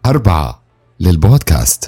أربعة للبودكاست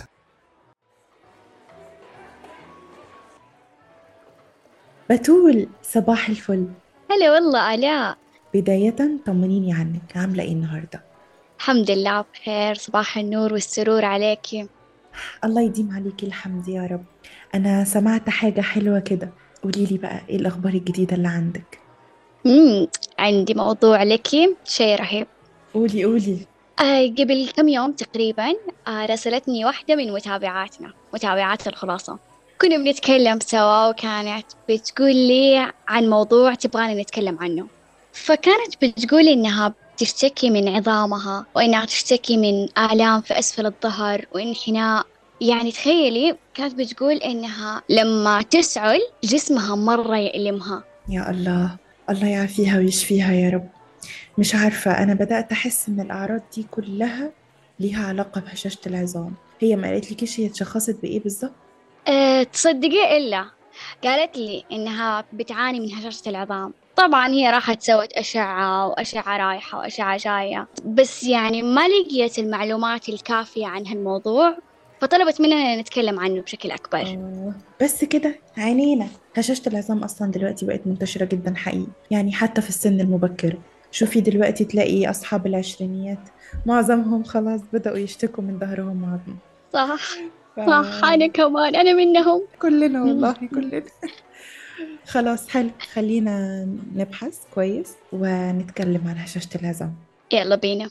بتول صباح الفل هلا والله آلاء بداية طمنيني عنك عاملة ايه النهاردة الحمد لله بخير صباح النور والسرور عليك الله يديم عليكي الحمد يا رب أنا سمعت حاجة حلوة كده قوليلي بقى ايه الأخبار الجديدة اللي عندك مم. عندي موضوع لك شيء رهيب قولي قولي آه قبل كم يوم تقريبا آه راسلتني واحدة من متابعاتنا متابعات الخلاصة كنا بنتكلم سوا وكانت بتقول لي عن موضوع تبغاني نتكلم عنه فكانت بتقول إنها تشتكي من عظامها وإنها تشتكي من آلام في أسفل الظهر وانحناء يعني تخيلي كانت بتقول إنها لما تسعل جسمها مرة يألمها يا الله الله يعافيها ويشفيها يا رب مش عارفة أنا بدأت أحس إن الأعراض دي كلها ليها علاقة بهشاشة العظام هي ما قالتلكيش هي اتشخصت بإيه بالظبط؟ أه تصدقي إلا قالت لي إنها بتعاني من هشاشة العظام طبعا هي راحت سوت أشعة وأشعة رايحة وأشعة جاية بس يعني ما لقيت المعلومات الكافية عن هالموضوع فطلبت مننا نتكلم عنه بشكل أكبر آه، بس كده عينينا هشاشة العظام أصلا دلوقتي بقت منتشرة جدا حقيقي يعني حتى في السن المبكر شوفي دلوقتي تلاقي أصحاب العشرينيات معظمهم خلاص بدأوا يشتكوا من ظهرهم وعظمهم صح ف... صح أنا كمان أنا منهم كلنا والله كلنا خلاص حلو خلينا نبحث كويس ونتكلم عن هشاشة العظام يلا بينا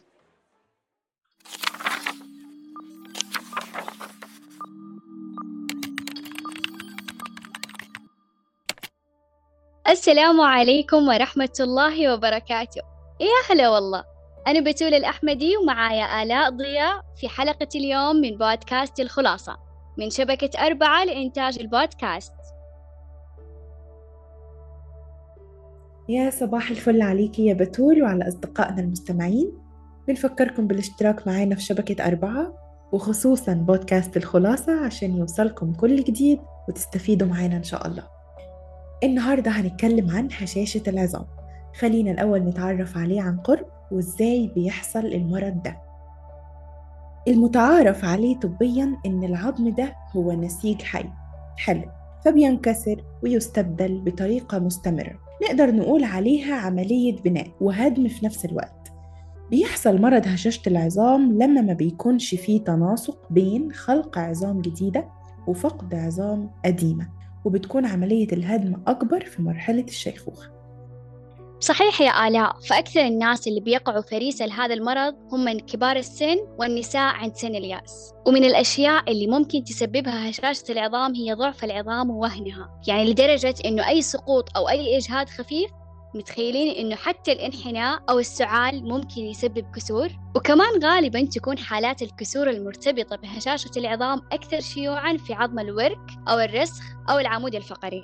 السلام عليكم ورحمة الله وبركاته يا هلا والله أنا بتول الأحمدي ومعايا آلاء ضياء في حلقة اليوم من بودكاست الخلاصة من شبكة أربعة لإنتاج البودكاست يا صباح الفل عليكي يا بتول وعلى أصدقائنا المستمعين بنفكركم بالاشتراك معانا في شبكة أربعة وخصوصا بودكاست الخلاصة عشان يوصلكم كل جديد وتستفيدوا معانا إن شاء الله النهاردة هنتكلم عن هشاشة العظام خلينا الأول نتعرف عليه عن قرب وإزاي بيحصل المرض ده المتعارف عليه طبيا إن العظم ده هو نسيج حي حلو فبينكسر ويستبدل بطريقة مستمرة نقدر نقول عليها عملية بناء وهدم في نفس الوقت بيحصل مرض هشاشة العظام لما ما بيكونش فيه تناسق بين خلق عظام جديدة وفقد عظام قديمة وبتكون عملية الهدم أكبر في مرحلة الشيخوخة صحيح يا آلاء فأكثر الناس اللي بيقعوا فريسة لهذا المرض هم من كبار السن والنساء عند سن اليأس ومن الأشياء اللي ممكن تسببها هشاشة العظام هي ضعف العظام ووهنها يعني لدرجة إنه أي سقوط أو أي إجهاد خفيف متخيلين إنه حتى الانحناء أو السعال ممكن يسبب كسور وكمان غالبا تكون حالات الكسور المرتبطة بهشاشة العظام أكثر شيوعا في عظم الورك أو الرسخ أو العمود الفقري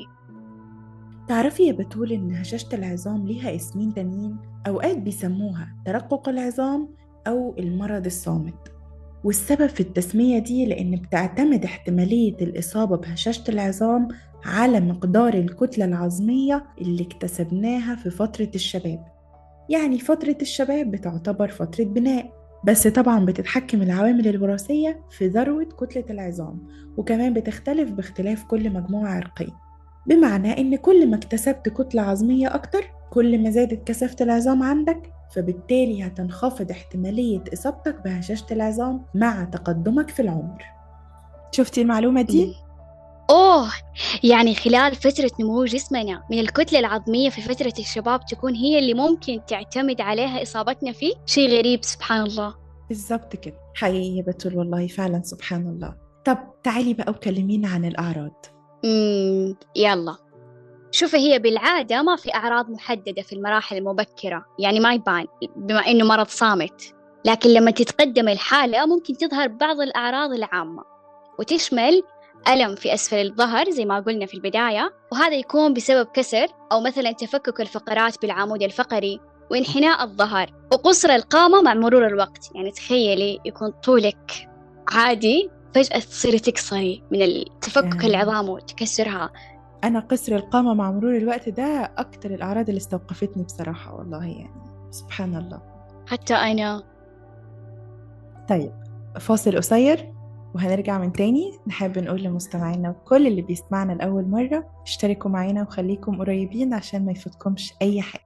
تعرفي يا بتول إن هشاشة العظام ليها اسمين تانيين أوقات بيسموها ترقق العظام أو المرض الصامت والسبب في التسمية دي لأن بتعتمد احتمالية الإصابة بهشاشة العظام على مقدار الكتلة العظمية اللي اكتسبناها في فترة الشباب يعني فترة الشباب بتعتبر فترة بناء بس طبعا بتتحكم العوامل الوراثية في ذروة كتلة العظام وكمان بتختلف باختلاف كل مجموعة عرقية بمعنى إن كل ما اكتسبت كتلة عظمية أكتر كل ما زادت كثافة العظام عندك فبالتالي هتنخفض احتمالية إصابتك بهشاشة العظام مع تقدمك في العمر شفتي المعلومة دي؟ أوه يعني خلال فترة نمو جسمنا من الكتلة العظمية في فترة الشباب تكون هي اللي ممكن تعتمد عليها إصابتنا فيه شيء غريب سبحان الله بالظبط كده حقيقي يا بتول والله فعلا سبحان الله طب تعالي بقى وكلمينا عن الأعراض مم يلا شوفي هي بالعادة ما في أعراض محددة في المراحل المبكرة يعني ما يبان بما إنه مرض صامت لكن لما تتقدم الحالة ممكن تظهر بعض الأعراض العامة وتشمل ألم في أسفل الظهر زي ما قلنا في البداية وهذا يكون بسبب كسر أو مثلا تفكك الفقرات بالعمود الفقري وانحناء الظهر وقصر القامة مع مرور الوقت يعني تخيلي يكون طولك عادي فجأة تصيري تكسري من تفكك آه. العظام وتكسرها أنا قصر القامة مع مرور الوقت ده أكتر الأعراض اللي استوقفتني بصراحة والله يعني سبحان الله حتى أنا طيب فاصل قصير وهنرجع من تاني نحب نقول لمستمعينا وكل اللي بيسمعنا لأول مرة اشتركوا معانا وخليكم قريبين عشان ما يفوتكمش أي حاجة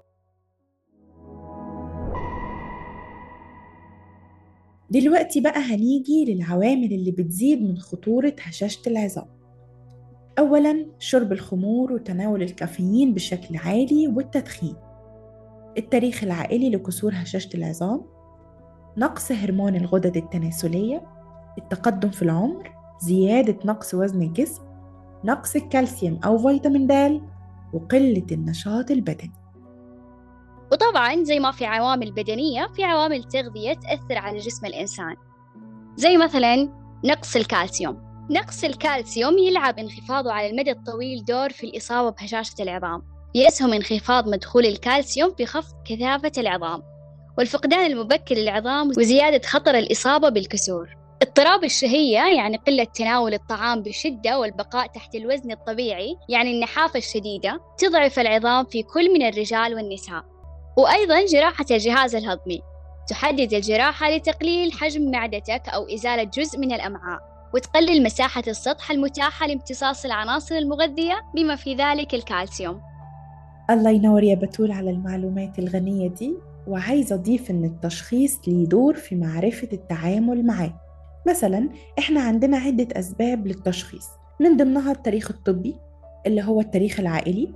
دلوقتي بقى هنيجي للعوامل اللي بتزيد من خطورة هشاشة العظام أولا شرب الخمور وتناول الكافيين بشكل عالي والتدخين التاريخ العائلي لكسور هشاشة العظام نقص هرمون الغدد التناسلية التقدم في العمر زيادة نقص وزن الجسم نقص الكالسيوم أو فيتامين د وقلة النشاط البدني وطبعا زي ما في عوامل بدنية في عوامل تغذية تأثر على جسم الإنسان زي مثلا نقص الكالسيوم نقص الكالسيوم يلعب انخفاضه على المدى الطويل دور في الإصابة بهشاشة العظام يسهم انخفاض مدخول الكالسيوم في خفض كثافة العظام والفقدان المبكر للعظام وزيادة خطر الإصابة بالكسور اضطراب الشهية يعني قلة تناول الطعام بشدة والبقاء تحت الوزن الطبيعي يعني النحافة الشديدة تضعف العظام في كل من الرجال والنساء وأيضا جراحة الجهاز الهضمي تحدد الجراحة لتقليل حجم معدتك أو إزالة جزء من الأمعاء وتقلل مساحة السطح المتاحة لامتصاص العناصر المغذية بما في ذلك الكالسيوم الله ينور يا بتول على المعلومات الغنية دي وعايزة أضيف إن التشخيص ليه دور في معرفة التعامل معاه مثلا إحنا عندنا عدة أسباب للتشخيص من ضمنها التاريخ الطبي اللي هو التاريخ العائلي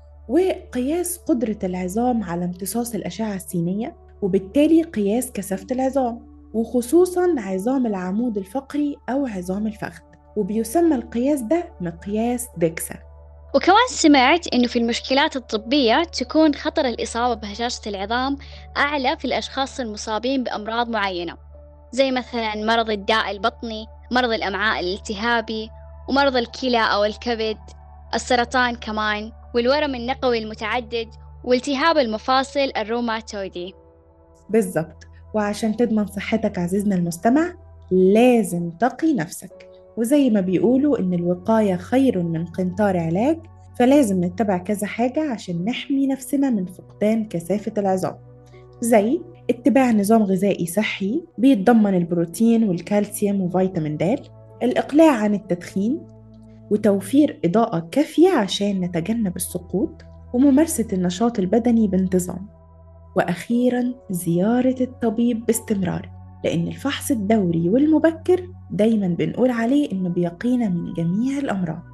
وقياس قدرة العظام على امتصاص الأشعة السينية وبالتالي قياس كثافة العظام وخصوصا عظام العمود الفقري أو عظام الفخذ وبيسمى القياس ده مقياس ديكسا وكمان سمعت إنه في المشكلات الطبية تكون خطر الإصابة بهشاشة العظام أعلى في الأشخاص المصابين بأمراض معينة زي مثلا مرض الداء البطني مرض الأمعاء الالتهابي ومرض الكلى أو الكبد السرطان كمان والورم النقوي المتعدد والتهاب المفاصل الروماتويدي بالضبط وعشان تضمن صحتك عزيزنا المستمع لازم تقي نفسك وزي ما بيقولوا إن الوقاية خير من قنطار علاج فلازم نتبع كذا حاجة عشان نحمي نفسنا من فقدان كثافة العظام زي اتباع نظام غذائي صحي بيتضمن البروتين والكالسيوم وفيتامين د الإقلاع عن التدخين وتوفير إضاءة كافية عشان نتجنب السقوط وممارسة النشاط البدني بانتظام وأخيرا زيارة الطبيب باستمرار لأن الفحص الدوري والمبكر دايما بنقول عليه إنه بيقينا من جميع الأمراض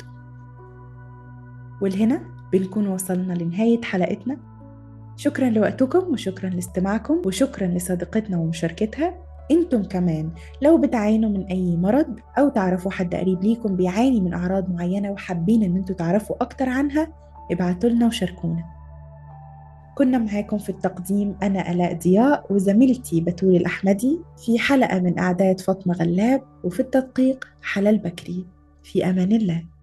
ولهنا بنكون وصلنا لنهاية حلقتنا شكرا لوقتكم وشكرا لاستماعكم وشكرا لصديقتنا ومشاركتها انتم كمان لو بتعانوا من اي مرض او تعرفوا حد قريب ليكم بيعاني من اعراض معينه وحابين ان انتوا تعرفوا اكتر عنها ابعتوا لنا وشاركونا كنا معاكم في التقديم أنا ألاء ضياء وزميلتي بتول الأحمدي في حلقة من أعداد فاطمة غلاب وفي التدقيق حلال بكري في أمان الله